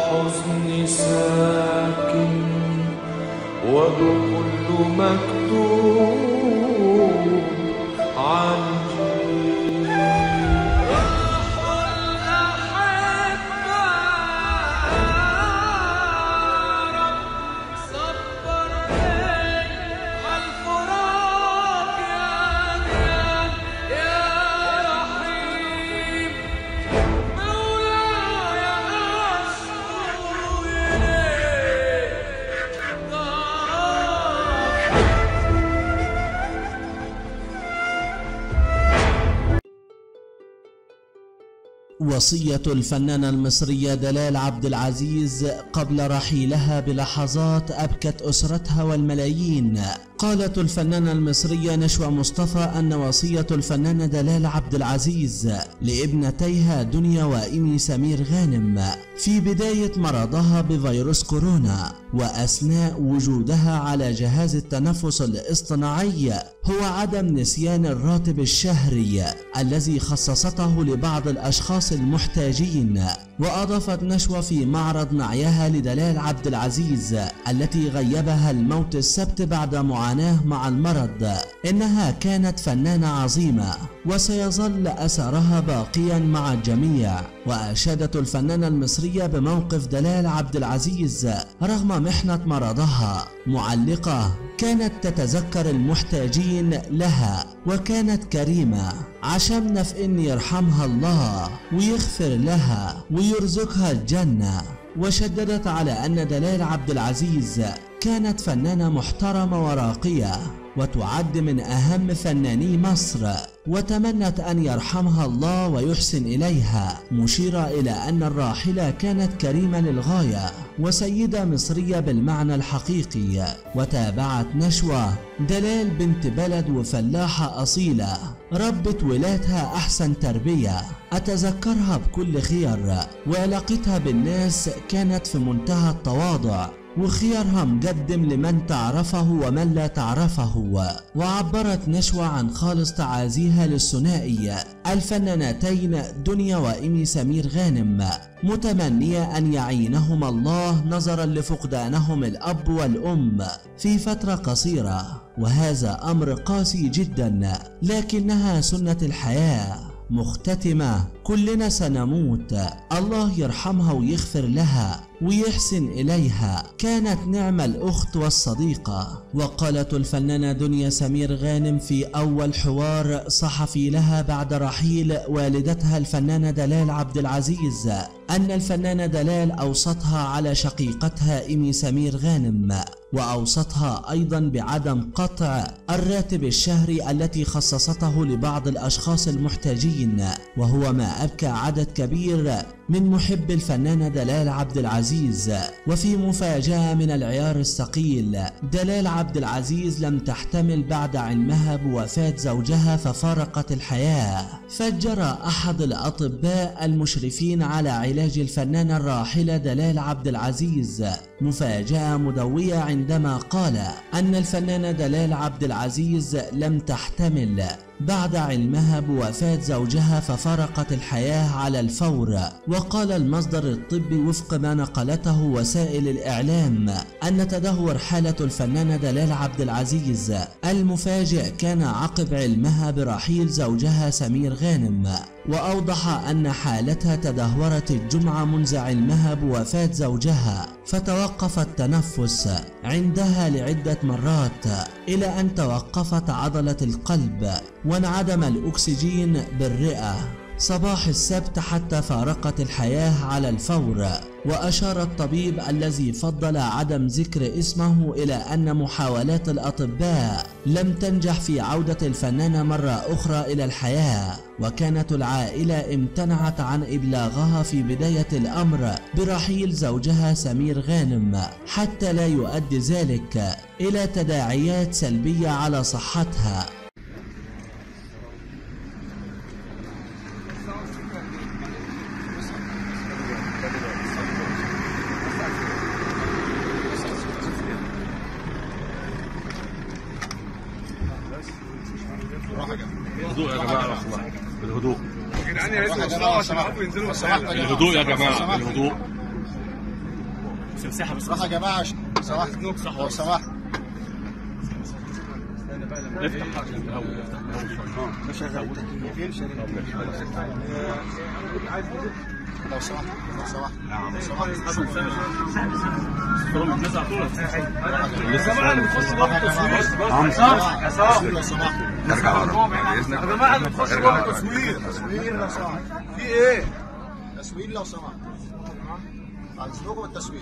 الحزن ساكن وكل مكتوب عن وصية الفنانة المصرية دلال عبد العزيز قبل رحيلها بلحظات أبكت أسرتها والملايين قالت الفنانة المصرية نشوى مصطفى أن وصية الفنانة دلال عبد العزيز لابنتيها دنيا وإيمي سمير غانم في بداية مرضها بفيروس كورونا وأثناء وجودها على جهاز التنفس الاصطناعي هو عدم نسيان الراتب الشهري الذي خصصته لبعض الأشخاص المحتاجين وأضافت نشوى في معرض نعيها لدلال عبد العزيز التي غيبها الموت السبت بعد معاناة مع المرض إنها كانت فنانة عظيمة وسيظل أثرها باقيا مع الجميع وأشادت الفنانة المصرية بموقف دلال عبد العزيز رغم محنة مرضها معلقة كانت تتذكر المحتاجين لها وكانت كريمة عشمنا في إن يرحمها الله ويغفر لها ويرزقها الجنة وشددت على أن دلال عبد العزيز كانت فنانة محترمة وراقية وتعد من أهم فناني مصر وتمنت أن يرحمها الله ويحسن إليها مشيرة إلى أن الراحلة كانت كريمة للغاية وسيدة مصرية بالمعنى الحقيقي وتابعت نشوى دلال بنت بلد وفلاحة أصيلة ربت ولادها أحسن تربية أتذكرها بكل خير وعلاقتها بالناس كانت في منتهى التواضع وخيارها مقدم لمن تعرفه ومن لا تعرفه وعبرت نشوى عن خالص تعازيها للثنائي الفنانتين دنيا وإيمي سمير غانم متمنية أن يعينهما الله نظرا لفقدانهم الأب والأم في فترة قصيرة وهذا أمر قاسي جدا لكنها سنة الحياة مختتمة كلنا سنموت الله يرحمها ويغفر لها ويحسن إليها كانت نعم الأخت والصديقة وقالت الفنانة دنيا سمير غانم في أول حوار صحفي لها بعد رحيل والدتها الفنانة دلال عبد العزيز أن الفنانة دلال أوصتها على شقيقتها إيمي سمير غانم وأوصتها أيضا بعدم قطع الراتب الشهري التي خصصته لبعض الأشخاص المحتاجين وهو ما أبكى عدد كبير من محب الفنانة دلال عبد العزيز وفي مفاجأة من العيار الثقيل دلال عبد العزيز لم تحتمل بعد علمها بوفاة زوجها ففارقت الحياة فجر أحد الأطباء المشرفين على علاج الفنانة الراحلة دلال عبد العزيز مفاجأة مدوية عندما قال أن الفنانة دلال عبد العزيز لم تحتمل بعد علمها بوفاة زوجها ففارقت الحياة على الفور وقال المصدر الطبي وفق ما نقلته وسائل الإعلام أن تدهور حالة الفنانة دلال عبد العزيز المفاجئ كان عقب علمها برحيل زوجها سمير غانم وأوضح أن حالتها تدهورت الجمعة منذ علمها بوفاة زوجها فتوقف التنفس عندها لعدة مرات إلى أن توقفت عضلة القلب وانعدم الأكسجين بالرئة صباح السبت حتى فارقت الحياة على الفور وأشار الطبيب الذي فضل عدم ذكر اسمه إلى أن محاولات الأطباء لم تنجح في عودة الفنانة مرة أخرى إلى الحياة وكانت العائلة امتنعت عن إبلاغها في بداية الأمر برحيل زوجها سمير غانم حتى لا يؤدي ذلك إلى تداعيات سلبية على صحتها الهدوء يا جماعه لو سمحت الهدوء جدعان يا ريت توصلوا عشان يعرفوا ينزلوا من السلالم الهدوء يا جماعه الهدوء بس مساحه بس صح يا جماعه عشان سمحت لو سمحت افتح حاجه الاول افتح الاول شويه لو سمحت لو سمحت لو سمحت طالما بتنزل على طول لو سمحت ارجع ورا بعد اذنك يا جماعه اللي بتخش جوه تصوير تصوير لو سمحت في ايه؟ تصوير لو سمحت بعد اذنكم التصوير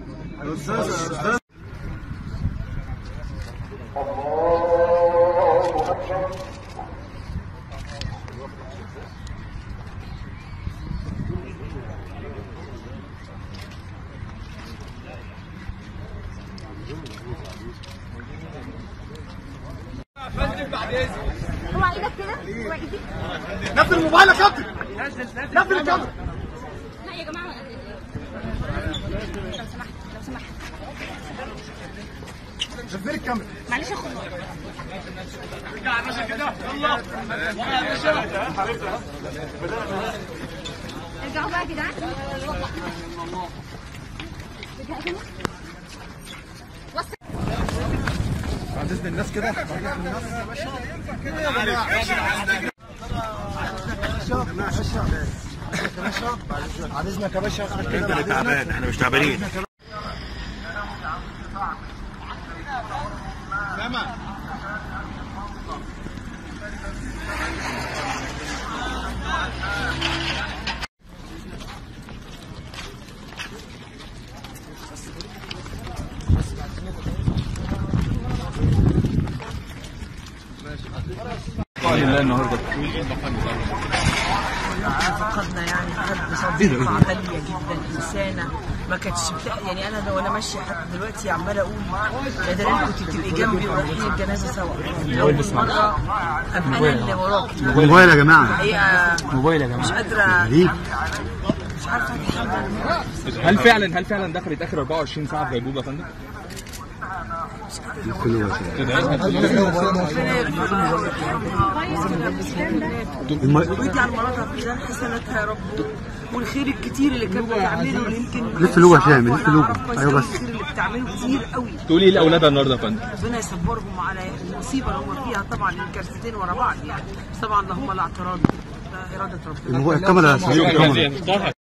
هو ايدك كده هو ايدك نفذ الموبايل يا كابتن نفذ الكاميرا لا يا جماعه لو سمحت لو سمحت نفذ الكاميرا معلش يا اخويا ارجعوا بقى يا جدعان رجعوا كده. وصل بعد اذن الناس كده بعد اذن الناس بعد اذنك يا باشا انت اللي تعبان احنا مش تعبانين لله النهارده فقدنا يعني حد صديقة غالية جدا إنسانة ما كانتش بتا... يعني أنا لو أنا ماشية حتى دلوقتي عمالة أقول يا دلال كنت تبقي جنبي ورايحين الجنازة سوا لو مرة أبقى أنا اللي وراكي موبايل يا جماعه الحقيقة موبايل يا مش جماعه قادرة غريب مش عارفة أتحمل هل فعلا هل فعلا دخلت اخر 24 ساعه في غيبوبه يا فندم؟ ويدي على المرضى في ميزان حسناتها يا رب والخير الكتير اللي كانت بتعمله اللي يمكن لف لوجه شامل، لف لوجه. أيوة بس. الخير اللي بتعمله كتير قوي تقولي ايه لاولادها النهارده يا فندم؟ ربنا يصبرهم على المصيبه اللي هم فيها طبعا الكارثتين ورا بعض يعني بس طبعا اللهم لا اعتراض ده اراده ربنا الموبايل الكاميرا صديق الكاميرا طه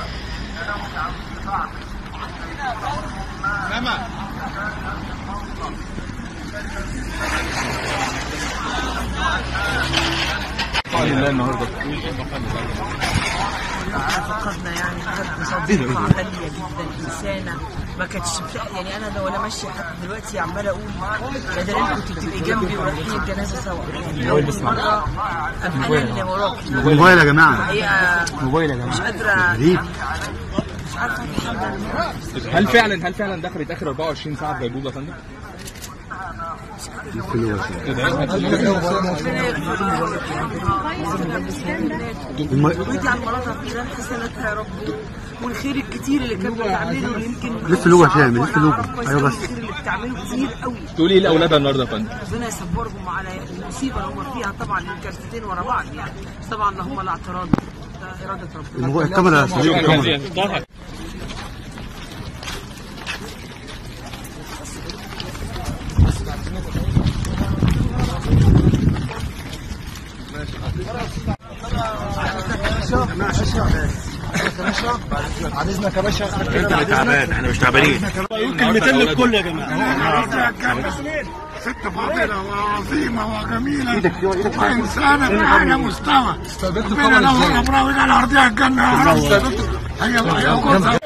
لله النهارده فقدنا يعني حد صديقة غالية جدا إنسانة ما كانتش بتا... يعني أنا لو أنا ماشية حتى دلوقتي عمالة أقول يا دلال كنت تبقي جنبي ورايحين الجنازة سوا لو مرة أبقى أنا اللي وراكي موبايل يا جماعه الحقيقة موبايل يا مش جماعه قادرة غريب مش عارفة أتحمل هل فعلا هل فعلا دخلت اخر 24 ساعه في غيبوبه يا فندم؟ لف لوجه ويدي على المرضى في ميزان حسناتها يا رب والخير الكتير اللي كانت بتعمله اللي يمكن لف لوجه شامل، لف لوجه. كويس أيوة أوي بس. الخير اللي بتعمله كتير قوي تقولي ايه لاولادها النهارده يا فندم؟ ربنا يصبرهم على المصيبه اللي هم فيها طبعا الكارثتين ورا بعض يعني بس طبعا اللهم لا اعتراض ده اراده ربنا الموبايل الكاميرا صديق الكاميرا طه بعد اذنك يا باشا انت اللي تعبان احنا مش تعبانين كلمتين للكل يا جماعه ست فاضلة وعظيمة وجميلة وإنسانة في أعلى مستوى ربنا لو أمرها وإلى أرضها الجنة يا رب هيا هيا جوزها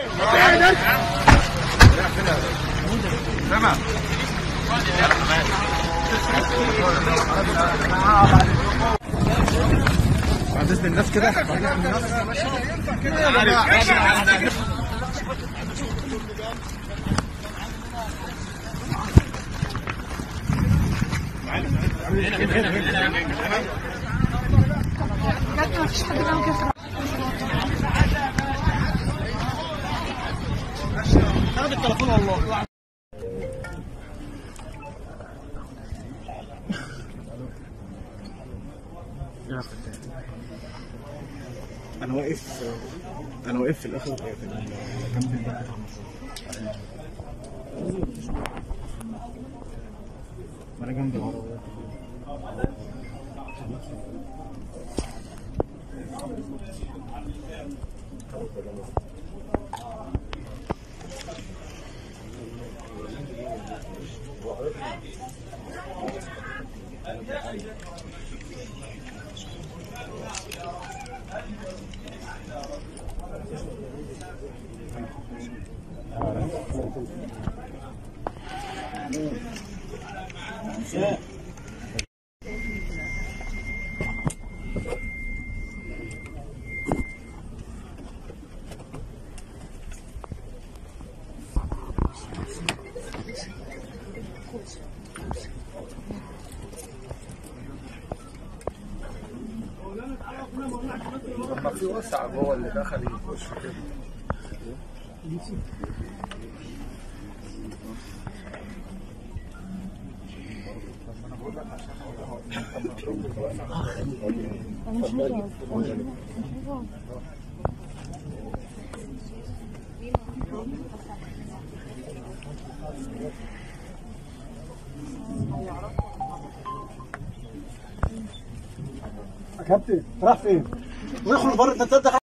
بعد اذن الناس كده بعد اذن الناس انا واقف انا واقف في الاخر في جنب البيت بتاع مصر لما في وسع جوه اللي دخل يخش كده يا كابتن راح فين؟ ويخرج بره انت